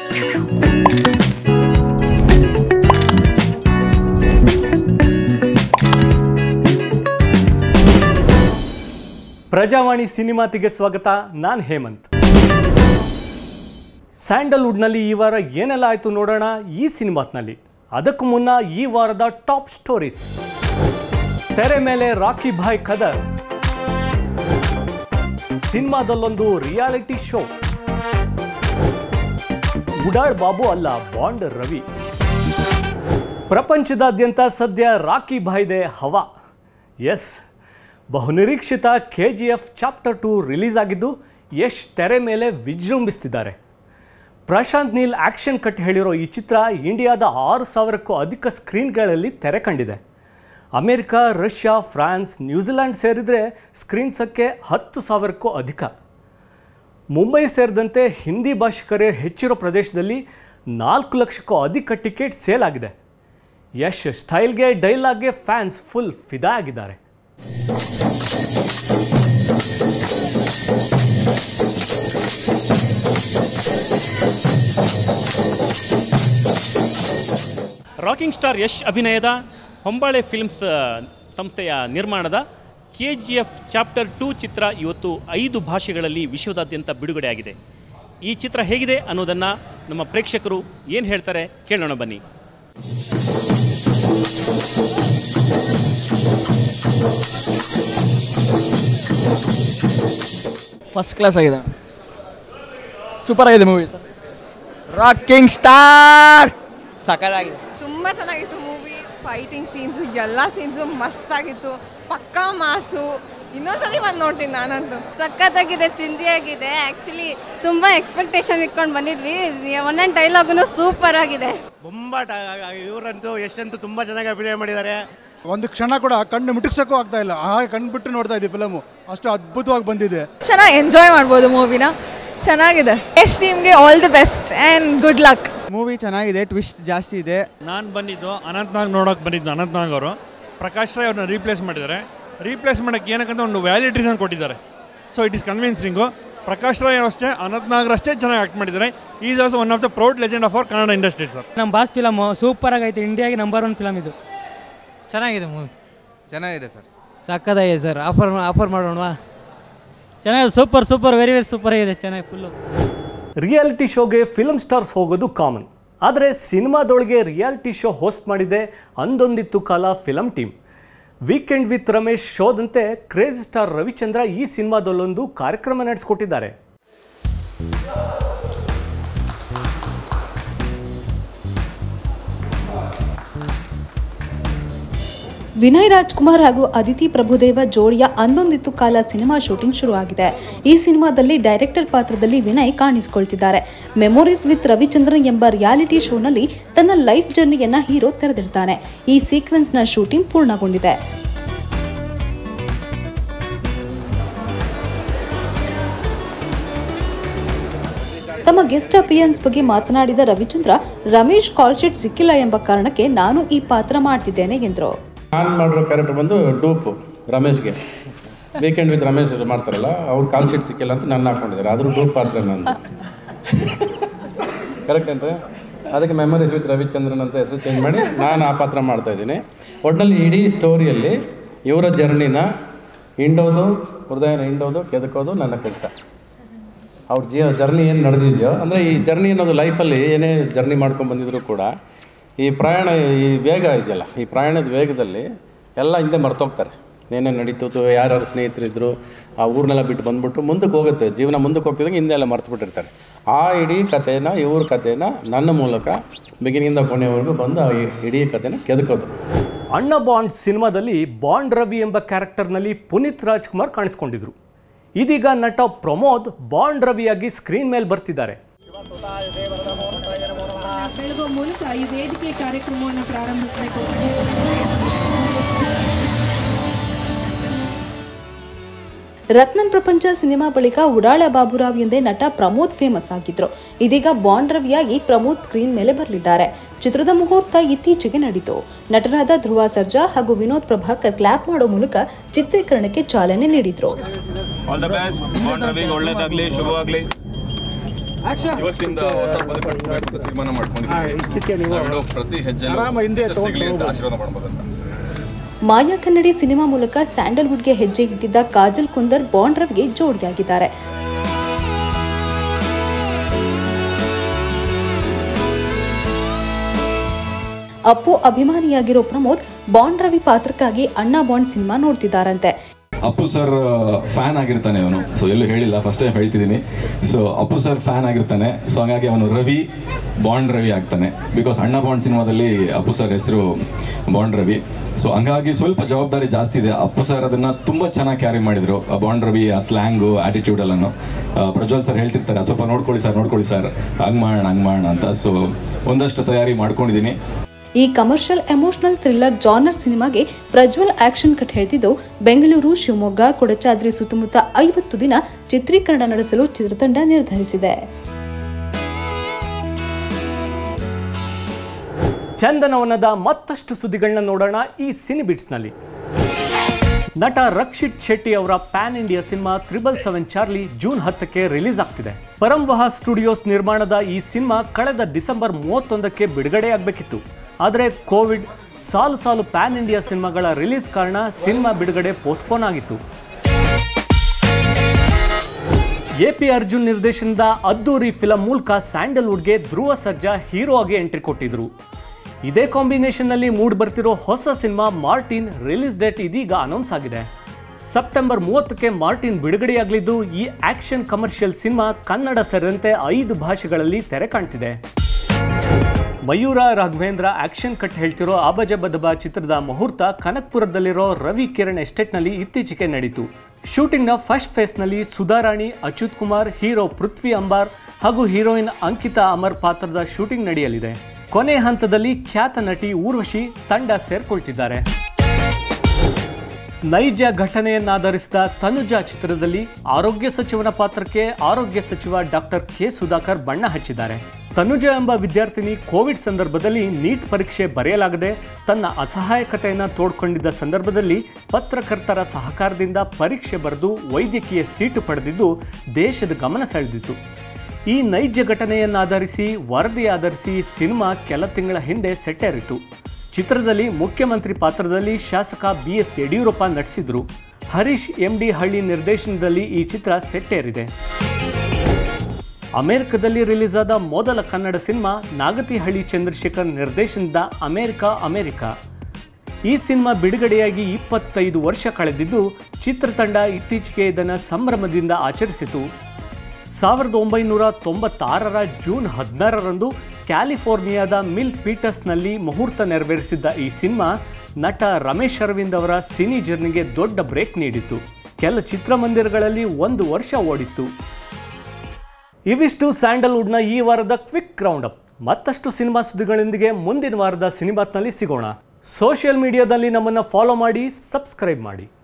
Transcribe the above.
ಪ್ರಜಾವಾಣಿ ಸಿನಿಮಾತಿಗೆ ಸ್ವಾಗತ ನಾನು ಹೇಮಂತ್ ಸ್ಯಾಂಡಲ್ವುಡ್ನಲ್ಲಿ ಈ ವಾರ ಏನೆಲ್ಲ ಆಯಿತು ನೋಡೋಣ ಈ ಸಿನಿಮಾತ್ನಲ್ಲಿ ಅದಕ್ಕೂ ಮುನ್ನ ಈ ವಾರದ ಟಾಪ್ ಸ್ಟೋರೀಸ್ ತೆರೆ ಮೇಲೆ ರಾಕಿ ಭಾಯ್ ಖದರ್ ಸಿನಿಮಾದಲ್ಲೊಂದು ರಿಯಾಲಿಟಿ ಶೋ ಉಡಾಳ್ ಬಾಬು ಅಲ್ಲ ಬಾಂಡ್ ರವಿ ಪ್ರಪಂಚದಾದ್ಯಂತ ಸದ್ಯ ರಾಕಿ ಭಾಯ್ದೆ ಹವಾ ಎಸ್ ಬಹುನಿರೀಕ್ಷಿತ K G F chapter two release ಆಗಿದ್ದು ಯಶ್ ತೆರೆ ಮೇಲೆ ವಿಜೃಂಭಿಸ್ತಿದ್ದಾರೆ ಪ್ರಶಾಂತ್ ನೀಲ್ ಆಕ್ಷನ್ ಕಟ್ ಹೇಳಿರೋ ಈ ಚಿತ್ರ ಇಂಡಿಯಾದ ಆರು ಸಾವಿರಕ್ಕೂ ಅಧಿಕ ಸ್ಕ್ರೀನ್ಗಳಲ್ಲಿ ತೆರೆ ಕಂಡಿದೆ ಅಮೆರಿಕ ರಷ್ಯಾ ಫ್ರಾನ್ಸ್ ನ್ಯೂಜಿಲ್ಯಾಂಡ್ ಸೇರಿದರೆ ಸ್ಕ್ರೀನ್ ಸಂಖ್ಯೆ ಹತ್ತು ಸಾವಿರಕ್ಕೂ ಅಧಿಕ ಮುಂಬೈ ಸೇರಿದಂತೆ ಹಿಂದಿ ಭಾಷಿಕರೇ ಹೆಚ್ಚಿರೋ ಪ್ರದೇಶದಲ್ಲಿ ನಾಲ್ಕು ಲಕ್ಷಕ್ಕೂ ಅಧಿಕ ಟಿಕೆಟ್ ಸೇಲ್ ಆಗಿದೆ ಯಶ್ ಸ್ಟೈಲ್ಗೆ ಡೈಲಾಗ್ಗೆ ಫ್ಯಾನ್ಸ್ ಫುಲ್ ಫಿದಾ ಆಗಿದ್ದಾರೆ ರಾಕಿಂಗ್ ಸ್ಟಾರ್ ಯಶ್ ಅಭಿನಯದ ಹೊಂಬಾಳೆ ಫಿಲ್ಮ್ಸ್ ಆ, ಸಂಸ್ಥೆಯ ನಿರ್ಮಾಣದ K G F chapter two ಚಿತ್ರ ಇವತ್ತು ಐದು ಭಾಷೆಗಳಲ್ಲಿ ವಿಶ್ವದಾದ್ಯಂತ ಬಿಡುಗಡೆಯಾಗಿದೆ ಈ ಚಿತ್ರ ಹೇಗಿದೆ ಅನ್ನೋದನ್ನು ನಮ್ಮ ಪ್ರೇಕ್ಷಕರು ಏನು ಹೇಳ್ತಾರೆ ಕೇಳೋಣ ಬನ್ನಿ ಫಸ್ಟ್ ಕ್ಲಾಸ್ ಆಗಿದೆ ಸೂಪರ್ ಆಗಿದೆ ಮೂವಿ ಸರ್ ರಾಕಿಂಗ್ ಸ್ಟಾರ್ ಸಕಲಾಗಿದೆ ತುಂಬ ಚೆನ್ನಾಗಿತ್ತು ಮೂವಿ ಫೈಟಿಂಗ್ ಸೀನ್ಸು ಎಲ್ಲ ಸೀನ್ಸು ಮಸ್ತಾಗಿತ್ತು ಪಕ್ಕಾ ಮಾಸು ಇನ್ನೊಂದ್ಸತಿ ಬಂದು ನೋಡ್ತೀನಿ ನಾನಂತೂ ಸಖತ್ತಾಗಿದೆ ಚಿಂದಿಯಾಗಿದೆ ಆ್ಯಕ್ಚುಲಿ ತುಂಬ ಎಕ್ಸ್ಪೆಕ್ಟೇಷನ್ ಇಟ್ಕೊಂಡು ಬಂದಿದ್ವಿ ಒಂದೊಂದು ಡೈಲಾಗೂ ಸೂಪರ್ ಆಗಿದೆ ತುಂಬ ಇವರಂತೂ ಎಷ್ಟಂತೂ ತುಂಬ ಚೆನ್ನಾಗಿ ಅಭಿನಯ ಮಾಡಿದ್ದಾರೆ ಒಂದು ಕ್ಷಣ ಕೂಡ ಕಣ್ಣು ಮಿಟುಕ್ಸಕ್ಕೂ ಆಗ್ತಾ ಇಲ್ಲ ಹಾಗೆ ಕಣ್ಣು ಬಿಟ್ಟು ನೋಡ್ತಾ ಇದ್ದೀವಿ ಫಿಲಮು ಅಷ್ಟು ಅದ್ಭುತವಾಗಿ ಬಂದಿದೆ ಚೆನ್ನಾಗಿ ಎಂಜಾಯ್ ಮಾಡ್ಬೋದು ಮೂವಿನ ಚೆನ್ನಾಗಿದೆ ಎಷ್ಟು ಟೀಮ್ಗೆ all the best and good luck movie ಚೆನ್ನಾಗಿದೆ ಟ್ವಿಸ್ಟ್ ಜಾಸ್ತಿ ಇದೆ ನಾನು ಬಂದಿದ್ದು ಅನಂತ್ನಾಗ್ ನೋಡೋಕೆ ಬಂದಿದ್ದು ಅನಂತ್ನಾಗ್ ಅವರು ಪ್ರಕಾಶ್ ರಾಯ್ ಅವ್ರನ್ನ ರೀಪ್ಲೇಸ್ ಮಾಡಿದ್ದಾರೆ ರೀಪ್ಲೇಸ್ ಮಾಡೋಕ್ಕೆ ಏನಕ್ಕಂತ ಒಂದು ವ್ಯಾಲಿಡ್ ರೀಸನ್ ಕೊಟ್ಟಿದ್ದಾರೆ so it is ಕನ್ವಿನ್ಸಿಂಗು Prakash Roy ಅಷ್ಟೇ ಅನಂತ್ನಾಗ್ ಅಷ್ಟೇ ಚೆನ್ನಾಗಿ ಆ್ಯಕ್ಟ್ ಮಾಡಿದ್ದಾರೆ is also one of the proud legend of our Kannada industry sir ನಮ್ಮ ಬಾಸ್ ಫಿಲಮು ಸೂಪರ್ ಆಗೈತೆ ಇಂಡಿಯಾಗೆ ನಂಬರ್ ಒನ್ ಫಿಲಮ್ ಇದು ಚೆನ್ನಾಗಿದೆ ಮೂವಿ ಚೆನ್ನಾಗಿದೆ ಸರ್ ಸಕ್ಕತ್ತಾಗಿದೆ ಸರ್ ಆಫರ್ ಆಫರ್ ಮಾಡೋಣವಾ ಚೆನ್ನಾಗಿದೆ super super very very super ಆಗಿದೆ ಚೆನ್ನಾಗಿ ಫುಲ್ಲು ರಿಯಾಲಿಟಿ ಶೋಗೆ ಫಿಲ್ಮ್ ಸ್ಟಾರ್ಸ್ ಹೋಗೋದು ಕಾಮನ್ ಆದರೆ ಸಿನಿಮಾದೊಳಗೆ ರಿಯಾಲಿಟಿ ಶೋ ಹೋಸ್ಟ್ ಮಾಡಿದೆ ಅಂದೊಂದಿತ್ತು ಕಾಲ film team weekend with Ramesh ಶೋದಂತೆ ಕ್ರೇಜ್ ಸ್ಟಾರ್ ರವಿಚಂದ್ರ ಈ ಸಿನಿಮಾದಲ್ಲೊಂದು ಕಾರ್ಯಕ್ರಮ ನಡೆಸಿಕೊಟ್ಟಿದ್ದಾರೆ ವಿನಯ್ ರಾಜ್ಕುಮಾರ್ ಹಾಗೂ ಅದಿತಿ ಪ್ರಭುದೇವ ಜೋಡಿಯ ಅಂದೊಂದಿತ್ತು ಕಾಲ ಸಿನಿಮಾ ಶೂಟಿಂಗ್ ಶುರುವಾಗಿದೆ ಈ ಸಿನಿಮಾದಲ್ಲಿ ಡೈರೆಕ್ಟರ್ ಪಾತ್ರದಲ್ಲಿ ವಿನಯ್ ಕಾಣಿಸಿಕೊಳ್ತಿದ್ದಾರೆ ಮೆಮೊರೀಸ್ ವಿತ್ ರವಿಚಂದ್ರನ್ ಎಂಬ ರಿಯಾಲಿಟಿ ಶೋನಲ್ಲಿ ತನ್ನ ಲೈಫ್ ಜರ್ನಿಯನ್ನ ಹೀರೋ ತೆರೆದಿರ್ತಾನೆ ಈ ಸೀಕ್ವೆನ್ಸ್ನ ಶೂಟಿಂಗ್ ಪೂರ್ಣಗೊಂಡಿದೆ ತಮ್ಮ ಗೆಸ್ಟ್ ಅಪಿಯನ್ಸ್ ಬಗ್ಗೆ ಮಾತನಾಡಿದ ರವಿಚಂದ್ರ ರಮೇಶ್ ಕಾಲ್ ಶೀಟ್ ಸಿಕ್ಕಿಲ್ಲ ಎಂಬ ಕಾರಣಕ್ಕೆ ನಾನು ಈ ಪಾತ್ರ ಮಾಡ್ತಿದ್ದೇನೆ ಎಂದರು ನಾನು ಮಾಡಿರೋ ಕ್ಯಾರೆಕ್ಟರ್ ಬಂದು ಡೂಪು ರಮೇಶ್ಗೆ ವೀಕೆಂಡ್ ವಿತ್ ರಮೇಶ್ ಮಾಡ್ತಾರಲ್ಲ ಅವ್ರು ಕಾಲ್ ಶೀಟ್ ಸಿಕ್ಕಿಲ್ಲ ಅಂತ ನನ್ನ ಹಾಕೊಂಡಿದ್ದಾರೆ ಆದರೂ ಡೂಪ್ ಪಾತ್ರ ನಂದು ಕರೆಕ್ಟ್ ಅಂದರೆ ಅದಕ್ಕೆ ಮೆಮರೀಸ್ ವಿತ್ ರವಿಚಂದ್ರನ್ ಅಂತ ಹೆಸರು ಚೇಂಜ್ ಮಾಡಿ ನಾನು ಆ ಪಾತ್ರ ಮಾಡ್ತಾ ಇದ್ದೀನಿ ಒಟ್ಟಿನಲ್ಲಿ ಇಡೀ ಸ್ಟೋರಿಯಲ್ಲಿ ಇವರ ಜರ್ನಿನ ಹಿಂಡೋದು ಹೃದಯನ ಹಿಂಡೋದು ಕೆದಕೋದು ನನ್ನ ಕೆಲಸ ಅವ್ರ ಜೀವ ಜರ್ನಿ ಏನು ನಡೆದಿದೆಯೋ ಅಂದರೆ ಈ ಜರ್ನಿ ಅನ್ನೋದು ಲೈಫಲ್ಲಿ ಏನೇ ಜರ್ನಿ ಮಾಡ್ಕೊಂಡು ಬಂದಿದ್ರು ಕೂಡ ಈ ಪ್ರಯಾಣ ಈ ವೇಗ ಇದೆಯಲ್ಲ ಈ ಪ್ರಯಾಣದ ವೇಗದಲ್ಲಿ ಎಲ್ಲ ಹಿಂದೆ ಮರ್ತೋಗ್ತಾರೆ ಏನೇನು ನಡೀತು ಯಾರ್ಯಾರು ಸ್ನೇಹಿತರಿದ್ರು ಆ ಊರನ್ನೆಲ್ಲ ಬಿಟ್ಟು ಬಂದ್ಬಿಟ್ಟು ಮುಂದಕ್ಕೆ ಹೋಗುತ್ತೆ ಜೀವನ ಮುಂದಕ್ಕೆ ಹೋಗ್ತಿದ್ದಂಗೆ ಹಿಂದೆ ಎಲ್ಲ ಮರ್ತು ಬಿಟ್ಟಿರ್ತಾರೆ ಆ ಇಡೀ ಕಥೆನ ಇವ್ರ ಕಥೆನ ನನ್ನ ಮೂಲಕ ಬಿಗಿನಿಂದ ಕೊನೆಯವರೆಗೂ ಬಂದು ಆ ಇಡೀ ಕಥೆನ ಕೆದಕೋದು ಅಣ್ಣ ಬಾಂಡ್ ಸಿನಿಮಾದಲ್ಲಿ ಬಾಂಡ್ ರವಿ ಎಂಬ ಕ್ಯಾರೆಕ್ಟರ್ನಲ್ಲಿ ಪುನೀತ್ ರಾಜ್ಕುಮಾರ್ ಕಾಣಿಸ್ಕೊಂಡಿದ್ರು ಇದೀಗ ನಟ ಪ್ರಮೋದ್ ಬಾಂಡ್ ರವಿಯಾಗಿ ಸ್ಕ್ರೀನ್ ಮೇಲೆ ಬರ್ತಿದ್ದಾರೆ ಬೆಳಗುವ ಮೂಲಕ ಈ ವೇದಿಕೆ ಕಾರ್ಯಕ್ರಮವನ್ನು ಪ್ರಾರಂಭಿಸಬೇಕು ರತ್ನನ್ ಪ್ರಪಂಚ ಸಿನಿಮಾ ಬಳಿಕ ಉಡಾಳ ಬಾಬುರಾವ್ ಎಂದೇ ನಟ ಪ್ರಮೋದ್ ಫೇಮಸ್ ಆಗಿದ್ರು ಇದೀಗ ಬಾಂಡ್ ರವಿಯಾಗಿ ಪ್ರಮೋದ್ ಸ್ಕ್ರೀನ್ ಮೇಲೆ ಬರಲಿದ್ದಾರೆ ಚಿತ್ರದ ಮುಹೂರ್ತ ಇತ್ತೀಚೆಗೆ ನಡೆಯಿತು ನಟರಾದ ಧ್ರುವ ಸರ್ಜಾ ಹಾಗೂ ವಿನೋದ್ ಪ್ರಭಾಕರ್ ಕ್ಲಾಪ್ ಮಾಡೋ ಮೂಲಕ ಚಿತ್ರೀಕರಣಕ್ಕೆ ಚಾಲನೆ ನೀಡಿದ್ರು ಆಲ್ ದ ಬೆಸ್ಟ್ ಬಾಂಡ್ ರವಿಗೆ ಒಳ್ಳೇದಾಗಲಿ ಶುಭವಾಗಲಿ ಇವತ್ತಿಂದ ಹೊಸ ಬದುಕು ಕಟ್ಬೇಕು ಅಂತ ತೀರ್ಮಾನ ಮಾಡ್ಕೊಂಡಿದ್ದೀವಿ ನಾವಿಡೋ ಪ್ರತಿ ಹೆಜ್ಜೆ ಸಿಗಲಿ ಅಂತ ಆಶೀರ್ವಾದ ಮಾಡ್ಬೋದಂತ ಮಾಯಾ ಕನ್ನಡಿ ಸಿನಿಮಾ ಮೂಲಕ ಸ್ಯಾಂಡಲ್ವುಡ್ಗೆ ಹೆಜ್ಜೆ ಇಟ್ಟಿದ್ದ ಕಾಜಲ್ ಕುಂದರ್ ಬಾಂಡ್ ರವ್ಗೆ ಜೋಡಿಯಾಗಿದ್ದಾರೆ ಅಪ್ಪು ಅಭಿಮಾನಿಯಾಗಿರೋ ಪ್ರಮೋದ್ ಬಾಂಡ್ ರವಿ ಪಾತ್ರಕ್ಕಾಗಿ ಅಣ್ಣ ಬಾಂಡ್ ಸಿನಿಮಾ ನೋಡ್ತಿದ್ದಾರಂತೆ ಅಪ್ಪು ಸರ್ ಫ್ಯಾನ್ ಆಗಿರ್ತಾನೆ ಅವನು ಸೊ ಎಲ್ಲೂ ಹೇಳಿಲ್ಲ ಫಸ್ಟ್ ಟೈಮ್ ಹೇಳ್ತಿದ್ದೀನಿ ಸೊ ಅಪ್ಪು ಸರ್ ಫ್ಯಾನ್ ಆಗಿರ್ತಾನೆ ಸೊ ಹಾಗಾಗಿ ಅವನು ರವಿ ಬಾಂಡ್ ರವಿ ಆಗ್ತಾನೆ ಬಿಕಾಸ್ ಅಣ್ಣ ಬಾಂಡ್ ಸಿನಿಮಾದಲ್ಲಿ ಅಪ್ಪು ಸರ್ ಹೆಸರು ಬಾಂಡ್ ರವಿ ಸೊ ಹಂಗಾಗಿ ಸ್ವಲ್ಪ ಜವಾಬ್ದಾರಿ ಜಾಸ್ತಿ ಇದೆ ಅಪ್ಪು ಸರ್ ಅದನ್ನ ತುಂಬಾ ಚೆನ್ನಾಗಿ ಕ್ಯಾರಿ ಮಾಡಿದ್ರು ಆ ಬಾಂಡ್ ರವಿ ಆ ಸ್ಲ್ಯಾಂಗು ಆಟಿಟ್ಯೂಡ್ ಎಲ್ಲನು ಆ, ಪ್ರಜ್ವಲ್ ಸರ್ ಹೇಳ್ತಿರ್ತಾರೆ "ಅದ್ ಸ್ವಲ್ಪ ನೋಡ್ಕೊಳ್ಳಿ ಸರ್ ನೋಡ್ಕೊಳ್ಳಿ ಸರ್ ಹಂಗ್ ಮಾಡೋಣ ಹಂಗ್ ಮಾಡೋಣ ಅಂತ ಸೊ ಒಂದಷ್ಟು ತಯಾರಿ ಮಾಡ್ಕೊಂಡಿದ್ದೀನಿ ಈ ಕಮರ್ಷಿಯಲ್ ಎಮೋಷನಲ್ ಥ್ರಿಲ್ಲರ್ ಜಾನರ್ ಸಿನಿಮಾಗೆ ಪ್ರಜ್ವಲ್ ಆಕ್ಷನ್ ಕಟ್ ಹೇಳ್ತಿದ್ದು ಬೆಂಗಳೂರು ಶಿವಮೊಗ್ಗ ಕೊಡಚಾದ್ರಿ ಸುತ್ತಮುತ್ತ ಐವತ್ತು ದಿನ ಚಿತ್ರೀಕರಣ ನಡೆಸಲು ಚಿತ್ರತಂಡ ನಿರ್ಧರಿಸಿದೆ ಚಂದನವನದ ಮತ್ತಷ್ಟು ಸುದ್ದಿಗಳನ್ನ ನೋಡೋಣ ಈ ಸಿನಿ ಬಿಟ್ಸ್ನಲ್ಲಿ ನಟ ರಕ್ಷಿತ್ ಶೆಟ್ಟಿ ಅವರ ಪ್ಯಾನ್ ಇಂಡಿಯಾ ಸಿನಿಮಾ ತ್ರಿಬಲ್ ಸೆವೆನ್ ಚಾರ್ಲಿ ಜೂನ್ ಹತ್ತಕ್ಕೆ ರಿಲೀಸ್ ಆಗ್ತಿದೆ ಪರಂವಹ ಸ್ಟುಡಿಯೋಸ್ ನಿರ್ಮಾಣದ ಈ ಸಿನಿಮಾ ಕಳೆದ ಡಿಸೆಂಬರ್ ಮೂವತ್ತೊಂದಕ್ಕೆ ಬಿಡುಗಡೆಯಾಗಬೇಕಿತ್ತು ಆದರೆ ಕೋವಿಡ್ ಸಾಲು ಸಾಲು ಪ್ಯಾನ್ ಇಂಡಿಯಾ ಸಿನಿಮಾಗಳ ರಿಲೀಸ್ ಕಾರಣ ಸಿನಿಮಾ ಬಿಡುಗಡೆ ಪೋಸ್ಟ್ಪೋನ್ ಆಗಿತ್ತು ಎ ಪಿ ಅರ್ಜುನ್ ನಿರ್ದೇಶನದ ಅದ್ದೂರಿ ಫಿಲಂ ಮೂಲಕ ಸ್ಯಾಂಡಲ್ವುಡ್ಗೆ ಧ್ರುವ ಸರ್ಜಾ ಹೀರೋ ಆಗಿ ಎಂಟ್ರಿ ಕೊಟ್ಟಿದ್ರು ಇದೇ ಕಾಂಬಿನೇಷನ್ನಲ್ಲಿ ಮೂಡ್ ಬರ್ತಿರೋ ಹೊಸ ಸಿನಿಮಾ ಮಾರ್ಟಿನ್ ರಿಲೀಸ್ ಡೇಟ್ ಇದೀಗ ಅನೌನ್ಸ್ ಆಗಿದೆ ಸೆಪ್ಟೆಂಬರ್ ಮೂವತ್ತಕ್ಕೆ ಮಾರ್ಟಿನ್ ಬಿಡುಗಡೆಯಾಗಲಿದ್ದು ಈ ಆಕ್ಷನ್ ಕಮರ್ಷಿಯಲ್ ಸಿನಿಮಾ ಕನ್ನಡ ಸೇರಿದಂತೆ ಐದು ಭಾಷೆಗಳಲ್ಲಿ ತೆರೆ ಕಾಣ್ತಿದೆ ಮಯೂರ ರಾಘವೇಂದ್ರ ಆಕ್ಷನ್ ಕಟ್ ಹೇಳ್ತಿರೋ ಆಬಜ ಬದಬ ಚಿತ್ರದ ಮುಹೂರ್ತ ಕನಕ್ಪುರದಲ್ಲಿರೋ ರವಿ ಕಿರಣ್ ಎಸ್ಟೇಟ್ನಲ್ಲಿ ಇತ್ತೀಚೆಗೆ ನಡೀತು ಶೂಟಿಂಗ್ನ ಫಸ್ಟ್ ಫೇಸ್ನಲ್ಲಿ ಸುಧಾರಾಣಿ ಅಚ್ಯುತ್ ಕುಮಾರ್ ಹೀರೋ ಪೃಥ್ವಿ ಅಂಬಾರ್ ಹಾಗೂ ಹೀರೋಯಿನ್ ಅಂಕಿತಾ ಅಮರ್ ಪಾತ್ರದ ಶೂಟಿಂಗ್ ನಡೆಯಲಿದೆ ಕೊನೆ ಹಂತದಲ್ಲಿ ಖ್ಯಾತ ನಟಿ ಊರ್ವಶಿ ತಂಡ ಸೇರ್ಕೊಳ್ತಿದ್ದಾರೆ ನೈಜ ಘಟನೆಯನ್ನಾಧರಿಸಿದ ತನುಜಾ ಚಿತ್ರದಲ್ಲಿ ಆರೋಗ್ಯ ಸಚಿವನ ಪಾತ್ರಕ್ಕೆ ಆರೋಗ್ಯ ಸಚಿವ ಡಾಕ್ಟರ್ ಕೆ ಸುಧಾಕರ್ ಬಣ್ಣ ಹಚ್ಚಿದ್ದಾರೆ ತನುಜಾ ಎಂಬ ವಿದ್ಯಾರ್ಥಿನಿ ಕೋವಿಡ್ ಸಂದರ್ಭದಲ್ಲಿ ನೀಟ್ ಪರೀಕ್ಷೆ ಬರೆಯಲಾಗದೆ ತನ್ನ ಅಸಹಾಯಕತೆಯನ್ನು ತೋಡ್ಕೊಂಡಿದ್ದ ಸಂದರ್ಭದಲ್ಲಿ ಪತ್ರಕರ್ತರ ಸಹಕಾರದಿಂದ ಪರೀಕ್ಷೆ ಬರೆದು ವೈದ್ಯಕೀಯ ಸೀಟು ಪಡೆದಿದ್ದು ದೇಶದ ಗಮನ ಸೆಳೆದಿತ್ತು ಈ ನೈಜ ಘಟನೆಯನ್ನಾಧರಿಸಿ ವರದಿ ಆಧರಿಸಿ ಸಿನಿಮಾ ಕೆಲ ತಿಂಗಳ ಹಿಂದೆ ಸೆಟ್ಟೇರಿತು ಚಿತ್ರದಲ್ಲಿ ಮುಖ್ಯಮಂತ್ರಿ ಪಾತ್ರದಲ್ಲಿ ಶಾಸಕ ಬಿ ಎಸ್ ಯಡಿಯೂರಪ್ಪ ನಟಿಸಿದ್ರು ಹರೀಶ್ ಎಂ ಡಿ ಹಳ್ಳಿ ನಿರ್ದೇಶನದಲ್ಲಿ ಈ ಚಿತ್ರ ಸೆಟ್ಟೇರಿದೆ ಅಮೆರಿಕದಲ್ಲಿ ರಿಲೀಸ್ ಆದ ಮೊದಲ ಕನ್ನಡ ಸಿನಿಮಾ ನಾಗತಿಹಳ್ಳಿ ಚಂದ್ರಶೇಖರ್ ನಿರ್ದೇಶನದ ಅಮೆರಿಕ ಅಮೆರಿಕ ಈ ಸಿನಿಮಾ ಬಿಡುಗಡೆಯಾಗಿ ಇಪ್ಪತ್ತೈದು ವರ್ಷ ಕಳೆದಿದ್ದು ಚಿತ್ರತಂಡ ಇತ್ತೀಚೆಗೆ ಇದನ್ನು ಸಂಭ್ರಮದಿಂದ ಆಚರಿಸಿತು ಸಾವಿರದ ಒಂಬೈನೂರ ತೊಂಬತ್ತಾರರ ಜೂನ್ ಹದಿನಾರರಂದು ಕ್ಯಾಲಿಫೋರ್ನಿಯಾದ ಮಿಲ್ ಪೀಟರ್ಸ್ನಲ್ಲಿ ಮುಹೂರ್ತ ನೆರವೇರಿಸಿದ್ದ ಈ ಸಿನಿಮಾ ನಟ ರಮೇಶ್ ಅರವಿಂದ್ ಅವರ ಸಿನಿ ಜರ್ನಿಗೆ ದೊಡ್ಡ ಬ್ರೇಕ್ ನೀಡಿತು ಕೆಲ ಚಿತ್ರಮಂದಿರಗಳಲ್ಲಿ ಒಂದು ವರ್ಷ ಓಡಿತ್ತು ಇವಿಷ್ಟು ಸ್ಯಾಂಡಲ್ವುಡ್ನ ಈ ವಾರದ ಕ್ವಿಕ್ ರೌಂಡ್ ಅಪ್ ಮತ್ತಷ್ಟು ಸಿನಿಮಾ ಸುದ್ದಿಗಳೊಂದಿಗೆ ಮುಂದಿನ ವಾರದ ಸಿನಿಮಾತ್ನಲ್ಲಿ ಸಿಗೋಣ ಸೋಷಿಯಲ್ ಮೀಡಿಯಾದಲ್ಲಿ ನಮ್ಮನ್ನು ಫಾಲೋ ಮಾಡಿ ಸಬ್ಸ್ಕ್ರೈಬ್ ಮಾಡಿ